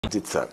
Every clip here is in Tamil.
அஜித் சார்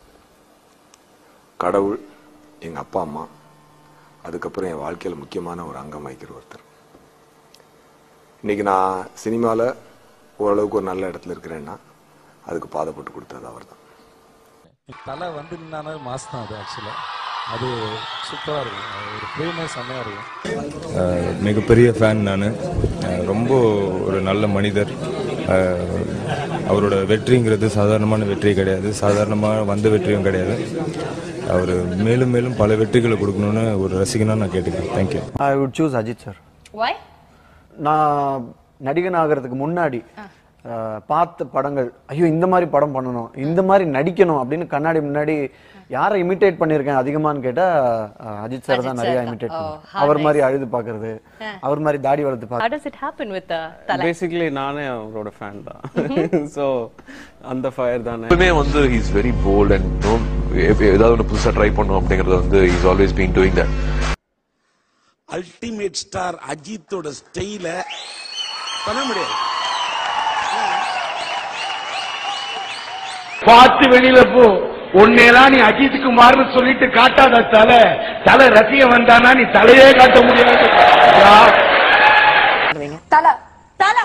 கடவுள் எங்கள் அப்பா அம்மா அதுக்கப்புறம் என் வாழ்க்கையில் முக்கியமான ஒரு அங்கம் வகிக்கிற ஒருத்தர் இன்னைக்கு நான் சினிமாவில் ஓரளவுக்கு ஒரு நல்ல இடத்துல இருக்கிறேன்னா அதுக்கு பாதப்பட்டு கொடுத்தது அவர் தான் தலை வந்து நின்னாலே மாஸ் தான் அது ஆக்சுவலாக அது சூப்பராக இருக்கும் அது ஒரு ஃப்ரேமே செம்மையாக இருக்கும் அஹ் மிகப்பெரிய ஃபேன் நான் ரொம்ப ஒரு நல்ல மனிதர் அஹ் அவரோட வெற்றிங்கிறது சாதாரணமான வெற்றி கிடையாது சாதாரணமாக வந்த வெற்றியும் கிடையாது அவர் மேலும் மேலும் பல வெற்றிகளை கொடுக்கணும்னு ஒரு ரசிகனாக நான் கேட்டுக்கிறேன் thank you I would choose Ajith sir Why? நான் நடிகன் ஆகிறதுக்கு முன்னாடி அஹ், பார்த்த படங்கள் ஐயோ இந்த மாதிரி படம் பண்ணணும் இந்த மாதிரி நடிக்கணும் அப்படின்னு கண்ணாடி முன்னாடி யாரை இமிட்டேட் பண்ணியிருக்கேன் அதிகமான்னு கேட்டா அஹ், அஜித் சார் தான் அஜித் நிறைய sir தான். இமிட்டேட் Oh, பண்ணுவேன் how அவர் மாதிரி nice. அழுது பார்க்கறது அவர் மாதிரி தாடி வளர்த்து How பார்க்க does it happen with uh, Tala? Basically நானே அவரோட ஃபேன் தான் ஸோ அந்த ஃபயர் தானே எப்பவுமே வந்து is very bold and no ஏதாவது ஒன்று புதுசாக ட்ரை பண்ணும் அப்படிங்கறது வந்து is always been doing that ultimate star அஜித்தோட ஸ்டைல பண்ண முடியாது பார்த்து வெளியில போ உன்னையெல்லாம் நீ அஜித் குமார்னு சொல்லிட்டு காட்டாத தலை தலை ரசிகம் வந்தானா நீ தலையே காட்ட முடியாது Tala. Tala!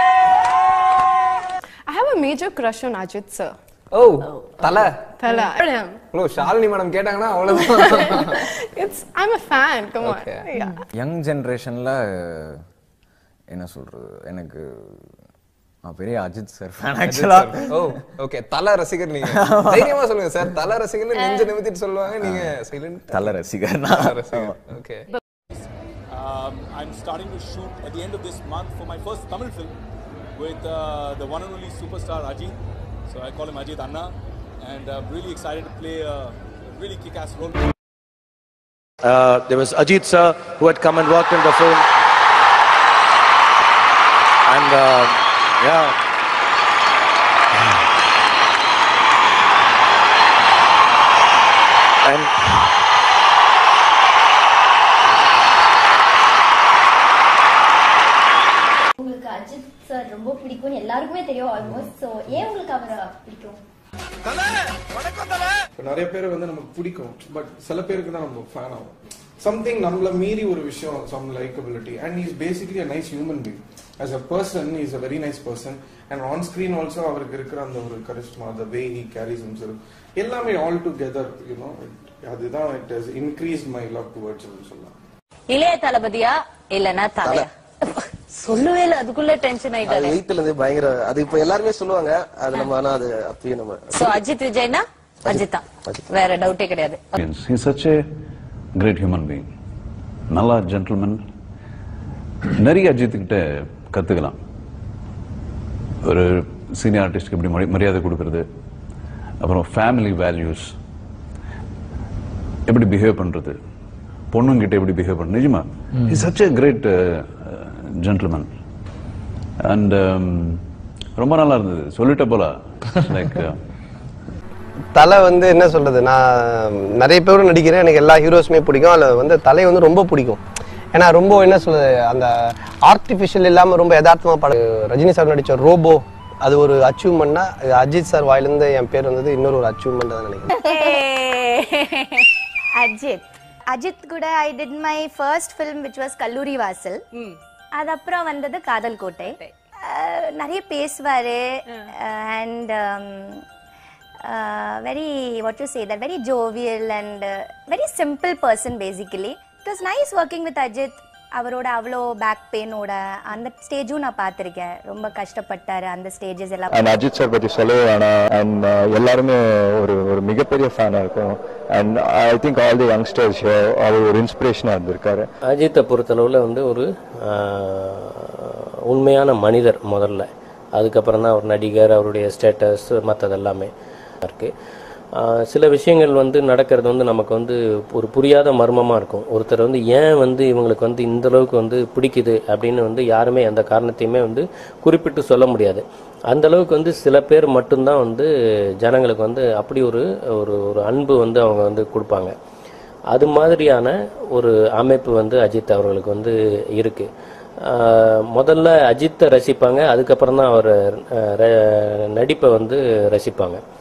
I have a major crush on Ajit sir. O Thala Tala. Him. Oh Shalini madam கேட்டாங்கன்னா அவ்வளவுதான் It's I'm a fan. Come on. Okay. Yeah. Young ஜென்ரேஷனில் என்ன சொல்கிறது எனக்கு நான் பெரிய அஜித் சார் ஃபேன் ஆக்சுவலாக ஓ ஓகே தலை ரசிகர் நீங்க தைரியமா சொல்லுங்க சார் தலை ரசிகர்னு நெஞ்ச நிமித்திட்டு சொல்லுவாங்க நீங்க சைலண்ட் தலை ரசிகர் ரசிகர் okay Um, I'm starting to shoot at the end of this month for my first Tamil film with uh, the one and only superstar Ajit. So I call him Ajit Anna, and I'm really excited to play a really kick-ass role. Uh, there was Ajit sir who had come and worked in the film. And uh, yeah. And உங்களுக்கு அஜித் சார் ரொம்ப பிடிக்கும்னு எல்லாருக்குமே தெரியும் ஆல்மோஸ்ட் ஸோ ஏன் உங்களுக்கு அவரை பிடிக்கும் இப்ப நிறைய பேர் வந்து நமக்கு பிடிக்கும் பட் சில பேருக்கு தான் நம்ம ஃபேன் ஆகும் சம்திங் நம்மள மீறி ஒரு விஷயம் some likeability and is basically a nice human being as a person is a very nice person and on screen also அவருக்கு இருக்கிற அந்த ஒரு charisma the way he carries himself எல்லாமே ஆல் டுகெதர் யூனோ அதுதான் it has increase my love towards சொல்லலாம் இளைய தளபதியா இல்லனா தலையா சொல்லவே இல்ல அதுக்குள்ள டென்ஷன் ஆயிட்டாரு வீட்டுல இருந்து பயங்கர அது இப்ப எல்லாருமே சொல்லுவாங்க அது நம்ம ஆனா அது அப்பயும் நம்ம சோ அஜித் விஜய்னா அஜித் தான் வேற டவுட்டே கிடையாது He's such a great human being. நல்லா ஜென்டில்மேன் நிறைய அஜித் கிட்ட கத்துக்கலாம் ஒரு சீனியர் ஆர்டிஸ்ட்க்கு எப்படி மரி- மரியாதை கொடுக்கறது அப்புறம் ஃபேமிலி வேல்யூஸ் எப்படி பிஹேவ் பண்றது பொண்ணுங்கிட்ட எப்படி பிஹேவ் பண்றது நிஜமா is such a great gentleman and ரொம்ப நல்லா இருந்தது சொல்லிட்ட போல லைக் தலை வந்து என்ன சொல்றது நான் நிறைய பேரும் நடிக்கிறேன் எனக்கு எல்லா ஹீரோஸுமே பிடிக்கும் அதில் வந்து தலை வந்து ரொம்ப பிடிக்கும் ஏன்னா ரொம்ப என்ன சொல்றது அந்த ஆர்டிஃபிஷியல் இல்லாமல் ரொம்ப யதார்த்தமாக படம் ரஜினி சார் நடித்த ரோபோ அது ஒரு அச்சீவ்மெண்ட்னா அஜித் சார் வாயிலிருந்து என் பேர் வந்தது இன்னொரு ஒரு அச்சீவ்மெண்ட் தான் நினைக்கிறேன் அஜித் அஜித் கூட I did my first film which was Kalloori Vaasal அது அப்புறம் வந்தது காதல் கோட்டை அஹ், நிறைய பேசுவாரு and very what you say that very jovial and very simple person basically it was nice working with Ajith அவரோட அவ்வளோ பேக் பெயினோட அந்த ஸ்டேஜும் நான் பார்த்துருக்கேன் ரொம்ப கஷ்டப்பட்டாரு அந்த ஸ்டேஜஸ் எல்லாம் அண்ட் அஜித் சார் பற்றி சொல்லவே வேணாம் அண்ட் எல்லாருமே ஒரு ஒரு மிகப்பெரிய ஃபேனாக இருக்கும் and I think all the youngsters அவர் ஒரு இன்ஸ்பிரேஷனாக இருந்திருக்காரு அஜித்தை பொறுத்தளவில் வந்து ஒரு ஆஹ், உண்மையான மனிதர் முதல்ல அதுக்கப்புறம் தான் அவர் நடிகர் அவருடைய ஸ்டேட்டஸ் மற்றது எல்லாமே இருக்குது சில விஷயங்கள் வந்து நடக்கிறது வந்து நமக்கு வந்து ஒரு புரியாத மர்மமாக இருக்கும் ஒருத்தர் வந்து ஏன் வந்து இவங்களுக்கு வந்து இந்த அளவுக்கு வந்து பிடிக்குது அப்படின்னு வந்து யாருமே எந்த காரணத்தையுமே வந்து குறிப்பிட்டு சொல்ல முடியாது அந்த அளவுக்கு வந்து சில பேர் மட்டும்தான் வந்து ஜனங்களுக்கு வந்து அப்படி ஒரு ஒரு ஒரு அன்பு வந்து அவங்க வந்து கொடுப்பாங்க அது மாதிரியான ஒரு அமைப்பு வந்து அஜித் அவர்களுக்கு வந்து இருக்கு ஆஹ் முதல்ல அஜித்தை ரசிப்பாங்க அதுக்கப்புறம் தான் அவர் ஆஹ் ர- நடிப்பை வந்து ரசிப்பாங்க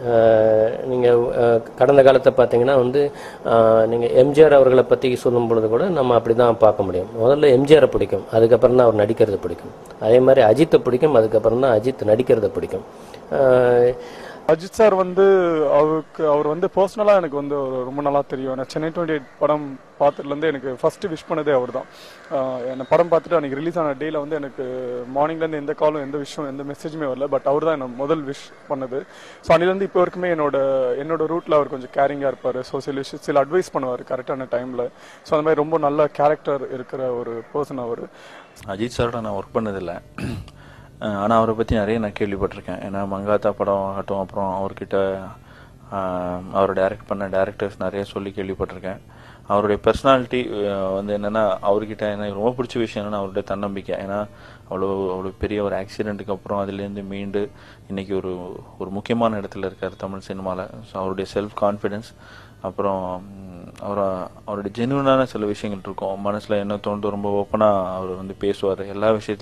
நீங்கள் கடந்த காலத்தை பார்த்தீங்கன்னா வந்து நீங்கள் எம்ஜிஆர் அவர்களை பற்றி சொல்லும் பொழுது கூட நம்ம அப்படி தான் பார்க்க முடியும் முதல்ல எம்ஜிஆரை பிடிக்கும் அதுக்கப்புறம் தான் அவர் நடிக்கிறது பிடிக்கும் அதே மாதிரி அஜித்தை பிடிக்கும் அதுக்கப்புறம் தான் அஜித் நடிக்கிறது பிடிக்கும் அஹ் அஜித் சார் வந்து அவருக்கு அவர் வந்து பர்சனலாக எனக்கு வந்து ஒரு ரொம்ப நல்லா தெரியும் நான் சென்னை டுவெண்ட்டி எயிட் படம் பார்த்ததுலேருந்து எனக்கு ஃபர்ஸ்ட் விஷ் பண்ணதே அவர் தான் என்ன படம் பார்த்துட்டு அன்றைக்கி ரிலீஸ் ஆன டேயில் வந்து எனக்கு மார்னிங்லேருந்து எந்த காலும் எந்த விஷயம் எந்த மெசேஜுமே வரல பட் அவர் தான் என்ன முதல் விஷ் பண்ணது ஸோ அன்னிலேருந்து இப்போ வரைக்குமே என்னோட என்னோட ரூட்டில் அவர் கொஞ்சம் கேரிங்காக இருப்பார் ஸோ சில விஷயம் சில அட்வைஸ் பண்ணுவார் கரெக்டான டைமில் ஸோ அந்த மாதிரி ரொம்ப நல்ல கேரக்டர் இருக்கிற ஒரு பர்சன் அவர் அஜித் சாரோட நான் ஒர்க் பண்ணதில்லை ஆனால் அவரை பற்றி நிறைய நான் கேள்விப்பட்டிருக்கேன் ஏன்னா மங்காத்தா படம் ஆகட்டும் அப்புறம் அவர்கிட்ட ஆஹ், அவர் டைரக்ட் பண்ண டேரக்டர்ஸ் நிறைய சொல்லி கேள்விப்பட்டிருக்கேன் அவருடைய பர்சனாலிட்டி வந்து என்னென்னா அவர்கிட்ட எனக்கு ரொம்ப பிடிச்ச விஷயம் என்னன்னா அவருடைய தன்னம்பிக்கை ஏன்னா அவ்வளோ அவ்வளோ பெரிய ஒரு ஆக்சிடெண்ட்டுக்கு அப்புறம் அதுலேருந்து மீண்டு இன்னைக்கு ஒரு ஒரு முக்கியமான இடத்துல இருக்கார் தமிழ் சினிமாவில் ஸோ அவருடைய செல்ஃப் கான்ஃபிடென்ஸ் அப்புறம் ம், அவர் அவருடைய ஜென்யூனான சில விஷயங்கள் இருக்கும் மனசில் என்ன தோணுதோ ரொம்ப ஓப்பனாக அவர் வந்து பேசுவார் எல்லா விஷயத்துலையும்